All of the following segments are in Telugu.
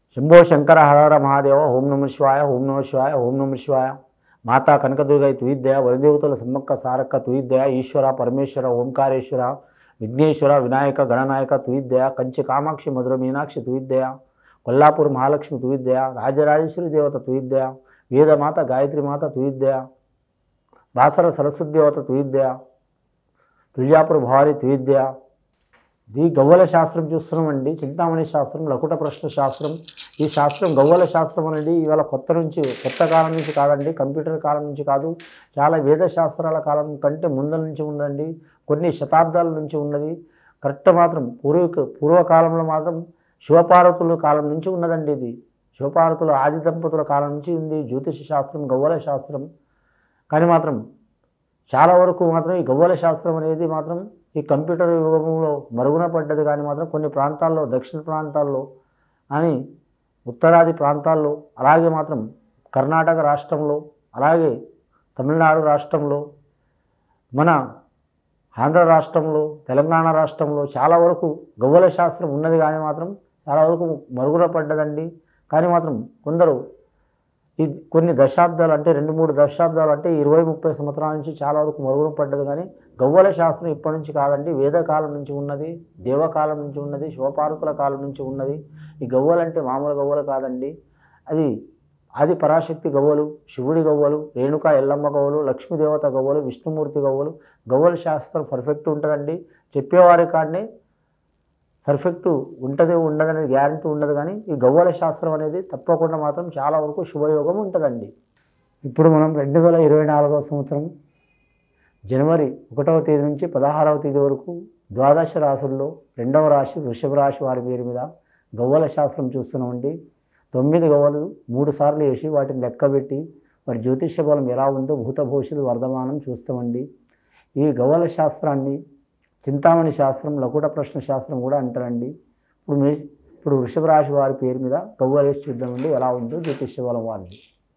శంభో శంకర హరహర మహాదేవ ఓం నమ శివాయ ఓం నమ శివాయ ఓం నమ శివాయ మాతా కనకదుర్గై తుయిద్దయ వరదేవతల సమ్మక్క సారక్క తుయిద్దయ ఈశ్వర పరమేశ్వర ఓంకారేశ్వర విఘ్నేశ్వర వినాయక గణనాయక తుయిద్దయ కంచి కామాక్షి మధుర మీనాక్షి తుయిద్దయ కొల్లాపూర్ మహాలక్ష్మి తుయిద్దయ రాజరాజేశ్వరి దేవత తుయిద్దయ వేదమాత గాయత్రి మాత తుయిద్దయ బాసర సరస్వతి దేవత తుయిద్దయ తుజాపుర భవారి తుయిద్దయ ఇది గవ్వల శాస్త్రం చూస్తున్నామండి చింతామణి శాస్త్రం లకుట ప్రశ్న శాస్త్రం ఈ శాస్త్రం గవ్వల శాస్త్రం అనేది ఇవాళ కొత్త నుంచి కొత్త కాలం నుంచి కాదండి కంప్యూటర్ కాలం నుంచి కాదు చాలా వేద శాస్త్రాల కాలం కంటే ముందల నుంచి ఉందండి కొన్ని శతాబ్దాల నుంచి ఉన్నది కరెక్ట్ మాత్రం పూర్వీక పూర్వకాలంలో మాత్రం శివపార్వతుల కాలం నుంచి ఉన్నదండి ఇది శివపార్వతుల ఆది దంపతుల కాలం నుంచి ఉంది జ్యోతిష శాస్త్రం గవ్వల శాస్త్రం కానీ మాత్రం చాలా వరకు మాత్రం ఈ గవ్వల శాస్త్రం అనేది మాత్రం ఈ కంప్యూటర్ యుగంలో మరుగున పడ్డది కానీ మాత్రం కొన్ని ప్రాంతాల్లో దక్షిణ ప్రాంతాల్లో అని ఉత్తరాది ప్రాంతాల్లో అలాగే మాత్రం కర్ణాటక రాష్ట్రంలో అలాగే తమిళనాడు రాష్ట్రంలో మన ఆంధ్ర రాష్ట్రంలో తెలంగాణ రాష్ట్రంలో చాలా వరకు గవ్వల శాస్త్రం ఉన్నది కానీ మాత్రం చాలా వరకు మరుగున పడ్డదండి కానీ మాత్రం కొందరు ఈ కొన్ని దశాబ్దాలు అంటే రెండు మూడు దశాబ్దాలు అంటే ఇరవై ముప్పై సంవత్సరాల నుంచి చాలా వరకు మరుగున పడ్డది కానీ గవ్వల శాస్త్రం ఇప్పటి నుంచి కాదండి వేదకాలం నుంచి ఉన్నది దేవకాలం నుంచి ఉన్నది శివపార్వతుల కాలం నుంచి ఉన్నది ఈ గవ్వలు అంటే మామూలు గవ్వలు కాదండి అది ఆది పరాశక్తి గవ్వలు శివుడి గవ్వలు రేణుక ఎల్లమ్మ గవ్వలు లక్ష్మీదేవత గవ్వలు విష్ణుమూర్తి గవ్వలు గవ్వల శాస్త్రం పర్ఫెక్ట్ ఉంటుందండి చెప్పేవారి కాడనే పర్ఫెక్ట్ ఉంటుంది ఉండదనేది గ్యారంటీ ఉండదు కానీ ఈ గవ్వల శాస్త్రం అనేది తప్పకుండా మాత్రం చాలా వరకు శుభయోగం ఉంటుందండి ఇప్పుడు మనం రెండు వేల ఇరవై నాలుగవ సంవత్సరం జనవరి ఒకటవ తేదీ నుంచి పదహారవ తేదీ వరకు ద్వాదశ రాశుల్లో రెండవ రాశి వృషభ రాశి వారి పేరు మీద గవ్వల శాస్త్రం చూస్తున్నామండి తొమ్మిది గవ్వలు మూడు సార్లు వేసి వాటిని లెక్కబెట్టి వారి జ్యోతిష్య బలం ఎలా ఉందో భూత భవిష్యత్తు వర్ధమానం చూస్తామండి ఈ గవ్వల శాస్త్రాన్ని చింతామణి శాస్త్రం లకుట ప్రశ్న శాస్త్రం కూడా అంటారండి ఇప్పుడు మీ ఇప్పుడు వృషభ రాశి వారి పేరు మీద గవ్వలేసి చూద్దామండి ఎలా ఉందో జ్యోతిష్య బలం వారిది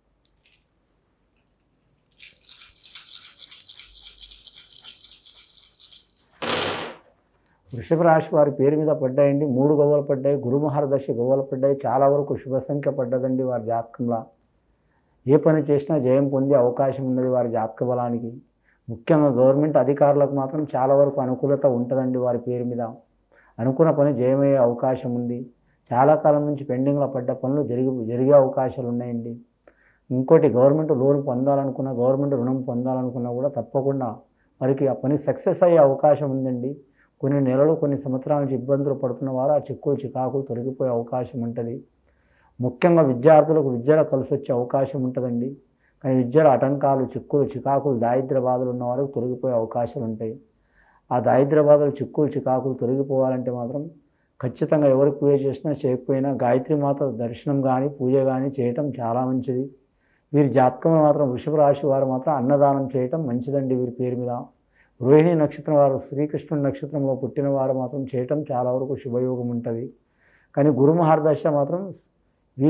వృషభ రాశి వారి పేరు మీద పడ్డాయండి మూడు గవ్వలు పడ్డాయి గురుమహారదశ గవ్వలు పడ్డాయి చాలా వరకు శుభ సంఖ్య పడ్డదండి వారి జాతకంలో ఏ పని చేసినా జయం పొందే అవకాశం ఉన్నది వారి జాతక బలానికి ముఖ్యంగా గవర్నమెంట్ అధికారులకు మాత్రం చాలా వరకు అనుకూలత ఉంటుందండి వారి పేరు మీద అనుకున్న పని జయమయ్యే అవకాశం ఉంది చాలా కాలం నుంచి పెండింగ్లో పడ్డ పనులు జరిగి జరిగే అవకాశాలు ఉన్నాయండి ఇంకోటి గవర్నమెంట్ లోన్ పొందాలనుకున్నా గవర్నమెంట్ రుణం పొందాలనుకున్నా కూడా తప్పకుండా వారికి ఆ పని సక్సెస్ అయ్యే అవకాశం ఉందండి కొన్ని నెలలు కొన్ని సంవత్సరాల నుంచి ఇబ్బందులు పడుతున్న వారు ఆ చిక్కులు చికాకులు తొలగిపోయే అవకాశం ఉంటుంది ముఖ్యంగా విద్యార్థులకు విద్యలో కలిసి వచ్చే అవకాశం ఉంటుందండి కానీ విద్యలో ఆటంకాలు చిక్కులు చికాకులు దారిద్ర్య బాధలు ఉన్న వారికి తొలగిపోయే అవకాశాలు ఉంటాయి ఆ దారిద్ర్య బాధలు చిక్కులు చికాకులు తొలగిపోవాలంటే మాత్రం ఖచ్చితంగా ఎవరు పూజ చేసినా చేయకపోయినా గాయత్రి మాత దర్శనం కానీ పూజ కానీ చేయటం చాలా మంచిది వీరి జాతకం మాత్రం వృషభ రాశి వారు మాత్రం అన్నదానం చేయటం మంచిదండి వీరి పేరు మీద రోహిణి నక్షత్రం వారు శ్రీకృష్ణుడి నక్షత్రంలో పుట్టిన వారు మాత్రం చేయటం చాలా వరకు శుభయోగం ఉంటుంది కానీ గురు మహారదశ మాత్రం ఈ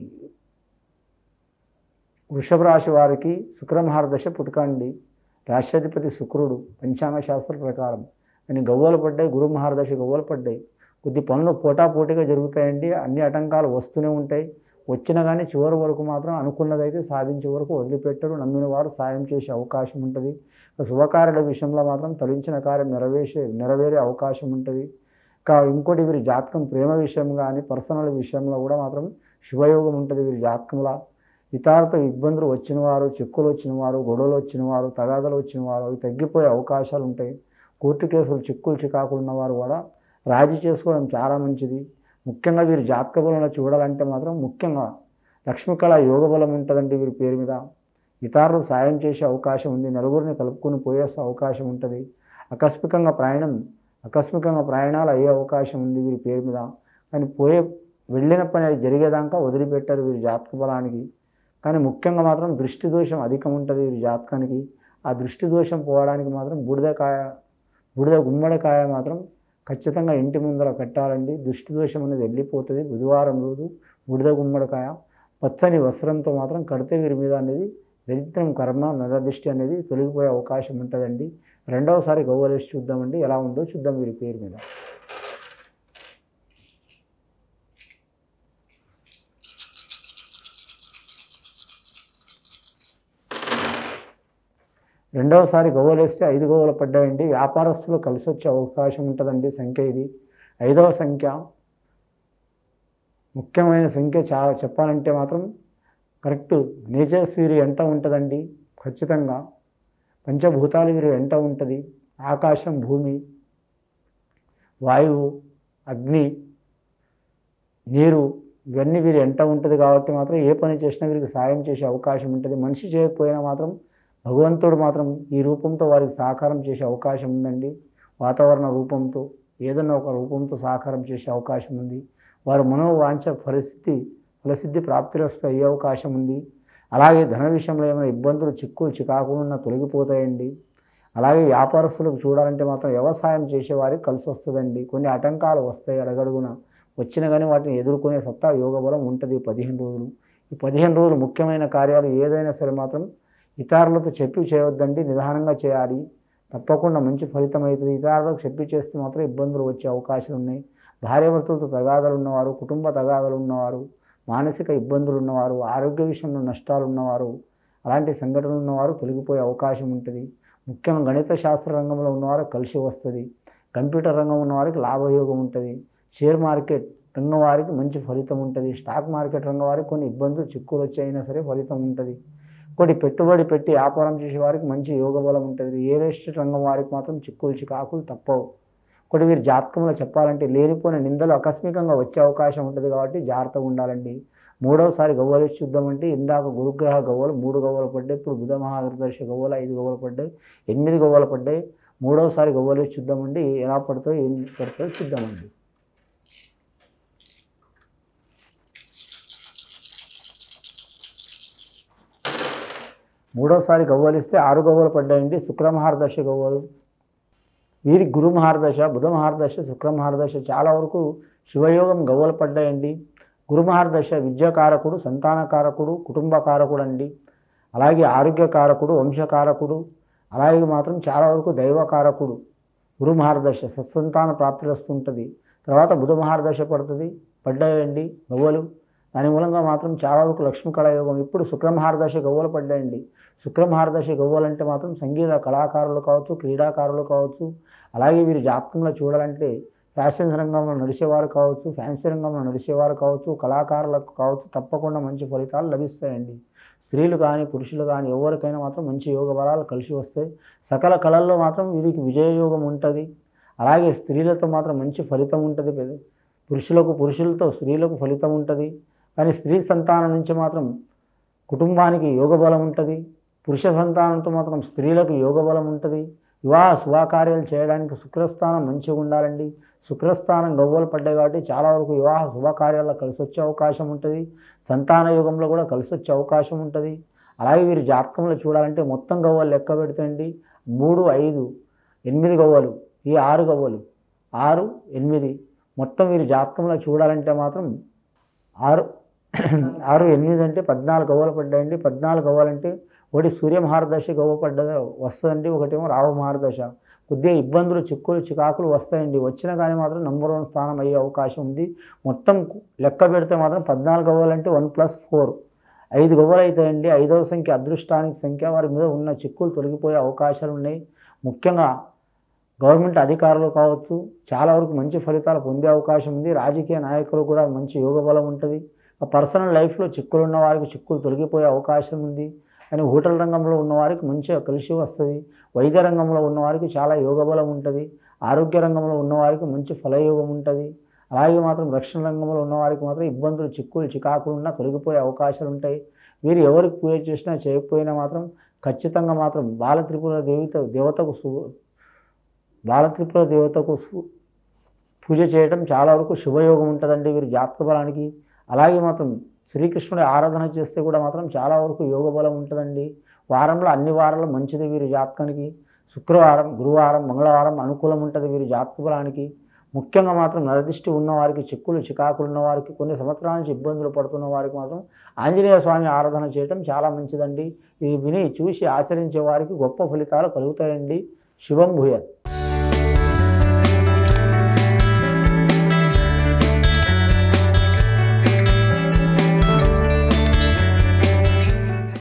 వృషభ రాశి వారికి శుక్రమహారదశ పుట్టుకండి రాష్ట్రాధిపతి శుక్రుడు పంచాంగ శాస్త్ర ప్రకారం కానీ గవ్వలు పడ్డాయి గురు మహారదశ గవ్వలు పడ్డాయి కొద్ది పనులు పోటాపోటీగా జరుగుతాయండి అన్ని ఆటంకాలు వస్తూనే ఉంటాయి వచ్చినా కానీ చివరి వరకు మాత్రం అనుకున్నదైతే సాధించే వరకు వదిలిపెట్టరు నమ్మిన వారు సాయం చేసే అవకాశం ఉంటుంది శుభకార్యాల విషయంలో మాత్రం తలించిన కార్యం నెరవేసే నెరవేరే అవకాశం ఉంటుంది ఇంకా ఇంకోటి వీరి జాతకం ప్రేమ విషయం కానీ పర్సనల్ విషయంలో కూడా మాత్రం శుభయోగం ఉంటుంది వీరి జాతకంలో ఇతరులతో ఇబ్బందులు వచ్చిన వారు చిక్కులు వచ్చిన వారు గొడవలు వచ్చిన వారు తగాదలు వచ్చిన వారు అవి తగ్గిపోయే అవకాశాలు ఉంటాయి కోర్టు కేసులు చిక్కులు చికాకులు ఉన్నవారు కూడా రాజీ చేసుకోవడం చాలా మంచిది ముఖ్యంగా వీరి జాతక బలంలో చూడాలంటే మాత్రం ముఖ్యంగా లక్ష్మీకళ యోగ బలం ఉంటుందండి వీరి పేరు మీద ఇతరులు సాయం చేసే అవకాశం ఉంది నలుగురిని కలుపుకొని పోయేసే అవకాశం ఉంటుంది ఆకస్మికంగా ప్రయాణం ఆకస్మికంగా ప్రయాణాలు అయ్యే అవకాశం ఉంది వీరి పేరు మీద కానీ పోయే వెళ్ళిన పని అది జరిగేదాకా వదిలిపెట్టారు వీరి జాతక బలానికి కానీ ముఖ్యంగా మాత్రం దృష్టి దోషం అధికం ఉంటుంది వీరి జాతకానికి ఆ దృష్టి దోషం పోవడానికి మాత్రం బూడిదకాయ బూడిద గుమ్మడికాయ మాత్రం ఖచ్చితంగా ఇంటి ముందర కట్టాలండి దృష్టి దోషం అనేది వెళ్ళిపోతుంది బుధవారం రోజు బూడిద గుమ్మడికాయ పచ్చని వస్త్రంతో మాత్రం కడితే వీరి మీద అనేది దరిద్రం కర్మ నరదృష్టి అనేది తొలగిపోయే అవకాశం ఉంటుందండి రెండవసారి గవ్వలేసి చూద్దామండి ఎలా ఉందో చూద్దాం వీరి పేరు మీద రెండవసారి గవ్వలు వేస్తే ఐదు గవ్వలు పడ్డాయండి వ్యాపారస్తులు కలిసి వచ్చే అవకాశం ఉంటుందండి సంఖ్య ఇది ఐదవ సంఖ్య ముఖ్యమైన సంఖ్య చాలా చెప్పాలంటే మాత్రం కరెక్ట్ నేచర్స్ వీరి వెంట ఉంటుందండి ఖచ్చితంగా పంచభూతాలు వీరి వెంట ఉంటుంది ఆకాశం భూమి వాయువు అగ్ని నీరు ఇవన్నీ వీరి వెంట ఉంటుంది కాబట్టి మాత్రం ఏ పని చేసినా వీరికి సాయం చేసే అవకాశం ఉంటుంది మనిషి చేయకపోయినా మాత్రం భగవంతుడు మాత్రం ఈ రూపంతో వారికి సహకారం చేసే అవకాశం ఉందండి వాతావరణ రూపంతో ఏదన్నా ఒక రూపంతో సహకారం చేసే అవకాశం ఉంది వారి మనోవాంఛ పరిస్థితి ఫలసిద్ధి ప్రాప్తిరస్తు అయ్యే అవకాశం ఉంది అలాగే ధన విషయంలో ఏమైనా ఇబ్బందులు చిక్కులు చికాకులున్నా తొలగిపోతాయండి అలాగే వ్యాపారస్తులకు చూడాలంటే మాత్రం వ్యవసాయం చేసేవారికి కలిసి వస్తుందండి కొన్ని ఆటంకాలు వస్తాయి అడగడుగున వచ్చినా కానీ వాటిని ఎదుర్కొనే సత్తా యోగ బలం ఉంటుంది ఈ పదిహేను రోజులు ఈ పదిహేను రోజులు ముఖ్యమైన కార్యాలు ఏదైనా సరే మాత్రం ఇతరులతో చెప్పి చేయవద్దండి నిదానంగా చేయాలి తప్పకుండా మంచి ఫలితం అవుతుంది ఇతరులకు చెప్పి చేస్తే మాత్రం ఇబ్బందులు వచ్చే అవకాశాలు ఉన్నాయి భార్యాభర్తలతో తగాదాలు ఉన్నవారు కుటుంబ తగాదాలు ఉన్నవారు మానసిక ఇబ్బందులు ఉన్నవారు ఆరోగ్య విషయంలో నష్టాలు ఉన్నవారు అలాంటి సంఘటనలు ఉన్నవారు తొలగిపోయే అవకాశం ఉంటుంది ముఖ్యంగా గణిత శాస్త్ర రంగంలో ఉన్నవారు కలిసి వస్తుంది కంప్యూటర్ రంగం ఉన్నవారికి లాభయోగం ఉంటుంది షేర్ మార్కెట్ రంగం వారికి మంచి ఫలితం ఉంటుంది స్టాక్ మార్కెట్ రంగం వారికి కొన్ని ఇబ్బందులు చిక్కులు వచ్చైనా సరే ఫలితం ఉంటుంది కొన్ని పెట్టుబడి పెట్టి వ్యాపారం చేసే వారికి మంచి యోగ బలం ఉంటుంది రియల్ ఎస్టేట్ రంగం వారికి మాత్రం చిక్కులు చికాకులు తప్పవు కొన్ని వీరి జాతకంలో చెప్పాలంటే లేనిపోయిన నిందలు ఆకస్మికంగా వచ్చే అవకాశం ఉంటుంది కాబట్టి జాగ్రత్తగా ఉండాలండి మూడవసారి గవ్వలు చూద్దామంటే ఇందాక గురుగ్రహ గవ్వలు మూడు గవ్వలు పడ్డాయి ఇప్పుడు బుధ మహాదర్శ గవ్వలు ఐదు గవ్వలు పడ్డాయి ఎనిమిది గవ్వలు పడ్డాయి మూడవసారి గవ్వలు చూద్దామండి ఎలా పడతాయో ఏం పడతాయో చూద్దామండి మూడోసారి గవ్వలు ఇస్తే ఆరు గవ్వలు పడ్డాయండి శుక్ర మహారదశ గవ్వలు వీరి గురు మహారదశ బుధ మహారదశ శుక్ర మహారదశ చాలా వరకు శివయోగం గవ్వలు పడ్డాయండి గురు మహారదశ విద్యాకారకుడు సంతానకారకుడు కుటుంబకారకుడు అండి అలాగే ఆరోగ్యకారకుడు వంశకారకుడు అలాగే మాత్రం చాలా వరకు దైవకారకుడు గురు మహారదశ సత్సంతాన ప్రాప్తి వస్తుంటుంది తర్వాత బుధ మహారదశ పడుతుంది పడ్డాయండి గవ్వలు దాని మూలంగా మాత్రం చాలా వరకు లక్ష్మీ కళాయోగం ఇప్పుడు శుక్రమహారదశ గవ్వలు పడ్డాయండి శుక్రమహారదశ గవ్వలు అంటే మాత్రం సంగీత కళాకారులు కావచ్చు క్రీడాకారులు కావచ్చు అలాగే వీరి జాతకంలో చూడాలంటే ఫ్యాషన్ రంగంలో నడిచేవారు కావచ్చు ఫ్యాన్సీ రంగంలో నడిచేవారు కావచ్చు కళాకారులకు కావచ్చు తప్పకుండా మంచి ఫలితాలు లభిస్తాయండి స్త్రీలు కానీ పురుషులు కానీ ఎవరికైనా మాత్రం మంచి యోగ బలాలు కలిసి వస్తాయి సకల కళల్లో మాత్రం వీరికి విజయయోగం ఉంటుంది అలాగే స్త్రీలతో మాత్రం మంచి ఫలితం ఉంటుంది పెద్ద- పురుషులకు పురుషులతో స్త్రీలకు ఫలితం ఉంటుంది కానీ స్త్రీ సంతానం నుంచి మాత్రం కుటుంబానికి యోగ బలం ఉంటుంది పురుష సంతానంతో మాత్రం స్త్రీలకు యోగ బలం ఉంటుంది వివాహ శుభకార్యాలు చేయడానికి శుక్రస్థానం మంచిగా ఉండాలండి శుక్రస్థానం గవ్వలు పడ్డాయి కాబట్టి చాలా వరకు వివాహ శుభకార్యాల్లో కలిసి వచ్చే అవకాశం ఉంటుంది సంతాన యుగంలో కూడా కలిసి వచ్చే అవకాశం ఉంటుంది అలాగే వీరి జాతకంలో చూడాలంటే మొత్తం గవ్వలు లెక్క పెడితేండి మూడు ఐదు ఎనిమిది గవ్వలు ఈ ఆరు గవ్వలు ఆరు ఎనిమిది మొత్తం వీరి జాతకంలో చూడాలంటే మాత్రం ఆరు ఆరు ఎనిమిది అంటే పద్నాలుగు గవ్వలు పడ్డాయండి పద్నాలుగు గవ్వాలంటే ఒకటి సూర్య మహారదశ గవ్వ పడ్డ వస్తుందండి ఒకటేమో రాహు మహారదశ కొద్దిగా ఇబ్బందులు చిక్కులు చికాకులు వస్తాయండి వచ్చినా కానీ మాత్రం నంబర్ వన్ స్థానం అయ్యే అవకాశం ఉంది మొత్తం లెక్క పెడితే మాత్రం పద్నాలుగు గవ్వాలంటే వన్ ప్లస్ ఫోర్ ఐదు గవ్వలు అవుతాయండి ఐదవ సంఖ్య అదృష్టానికి సంఖ్య వారి మీద ఉన్న చిక్కులు తొలగిపోయే అవకాశాలు ఉన్నాయి ముఖ్యంగా గవర్నమెంట్ అధికారులు కావచ్చు చాలా వరకు మంచి ఫలితాలు పొందే అవకాశం ఉంది రాజకీయ నాయకులు కూడా మంచి యోగ బలం ఉంటుంది పర్సనల్ లైఫ్లో చిక్కులు ఉన్న వారికి చిక్కులు తొలగిపోయే అవకాశం ఉంది కానీ హోటల్ రంగంలో ఉన్న వారికి మంచిగా కలిసి వస్తుంది వైద్య రంగంలో ఉన్న వారికి చాలా యోగ బలం ఉంటుంది ఆరోగ్య రంగంలో ఉన్న వారికి మంచి ఫలయోగం ఉంటుంది అలాగే మాత్రం రక్షణ రంగంలో ఉన్న వారికి మాత్రం ఇబ్బందులు చిక్కులు చికాకులు ఉన్నా తొలగిపోయే అవకాశాలు ఉంటాయి వీరు ఎవరికి పూజ చేసినా చేయకపోయినా మాత్రం ఖచ్చితంగా మాత్రం బాల త్రిపుర దేవత దేవతకు సు బాలత్రిపుర దేవతకు సు- పూజ చేయటం చాలా వరకు శుభయోగం ఉంటుందండి వీరి జాతక బలానికి అలాగే మాత్రం శ్రీకృష్ణుడి ఆరాధన చేస్తే కూడా మాత్రం చాలా వరకు యోగ బలం ఉంటుందండి వారంలో అన్ని వారాలు మంచిది వీరి జాతకానికి శుక్రవారం గురువారం మంగళవారం అనుకూలం ఉంటుంది వీరి జాతక బలానికి ముఖ్యంగా మాత్రం నరదిష్టి ఉన్న వారికి చిక్కులు చికాకులు ఉన్న వారికి కొన్ని సంవత్సరాల నుంచి ఇబ్బందులు పడుతున్న వారికి మాత్రం ఆంజనేయ స్వామి ఆరాధన చేయటం చాలా మంచిదండి ఇది విని చూసి ఆచరించే వారికి గొప్ప ఫలితాలు కలుగుతాయండి శుభం భూయత్